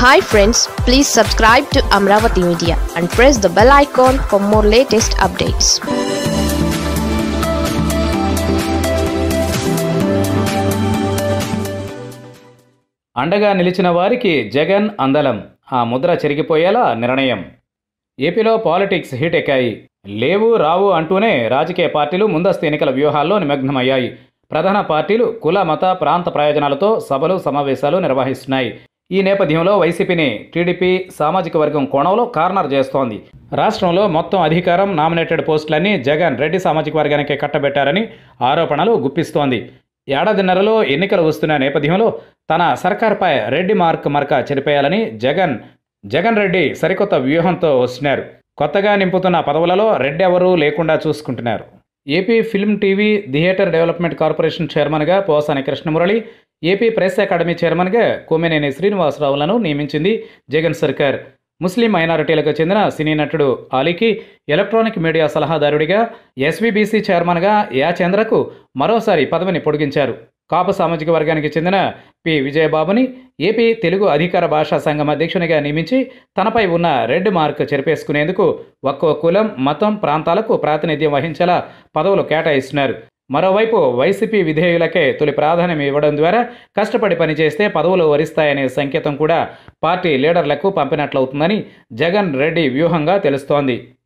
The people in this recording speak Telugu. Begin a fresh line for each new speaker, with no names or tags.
hi friends please subscribe to Amaravati media and press the bell icon for more latest updates
అండగా నిలిచిన వారికి జగన్ అందలం ఆ ముద్ర చెరిగిపోయేలా నిర్ణయం ఏపీలో పాలిటిక్స్ హీట్ ఎక్కాయి లేవు రావు అంటూనే రాజకీయ పార్టీలు ముందస్తు ఎన్నికల వ్యూహాల్లో నిమగ్నమయ్యాయి ప్రధాన పార్టీలు కుల మత ప్రాంత ప్రయోజనాలతో సభలు సమావేశాలు నిర్వహిస్తున్నాయి ఈ నేపథ్యంలో వైసీపీని టీడీపీ సామాజిక వర్గం కోణంలో కార్నర్ చేస్తోంది రాష్ట్రంలో మొత్తం అధికారం నామినేటెడ్ పోస్టులన్నీ జగన్ రెడ్డి సామాజిక వర్గానికి కట్టబెట్టారని ఆరోపణలు గుప్పిస్తోంది ఏడాదిన్నరలో ఎన్నికలు వస్తున్న నేపథ్యంలో తన సర్కార్పై రెడ్డి మార్క్ మరక చెరిపేయాలని జగన్ జగన్ రెడ్డి సరికొత్త వ్యూహంతో వస్తున్నారు కొత్తగా నింపుతున్న పదవులలో రెడ్డి ఎవరూ లేకుండా చూసుకుంటున్నారు AP film TV theatre development corporation చైర్మన్గా Posani Krishnamurali AP press academy చైర్మన్గా కోమినేని శ్రీనివాసరావులను నియమించింది జగన్ సర్కార్ ముస్లిం మైనారిటీలకు చెందిన సినీ నటుడు అలీకి ఎలక్ట్రానిక్ మీడియా సలహాదారుడిగా ఎస్వీబీసీ చైర్మన్గా యాచంద్రకు మరోసారి పదవిని పొడిగించారు కాపు సామాజిక వర్గానికి చెందిన పి విజయబాబుని ఏపీ తెలుగు అధికార భాషా సంఘం అధ్యక్షునిగా నియమించి తనపై ఉన్న రెడ్ మార్క్ చెరిపేసుకునేందుకు ఒక్కో కులం మతం ప్రాంతాలకు ప్రాతినిధ్యం వహించేలా పదవులు కేటాయిస్తున్నారు మరోవైపు వైసీపీ విధేయులకే తొలి ప్రాధాన్యం ఇవ్వడం ద్వారా కష్టపడి పనిచేస్తే పదవులు వరిస్తాయనే సంకేతం కూడా పార్టీ లీడర్లకు పంపినట్లవుతుందని జగన్ రెడ్డి వ్యూహంగా తెలుస్తోంది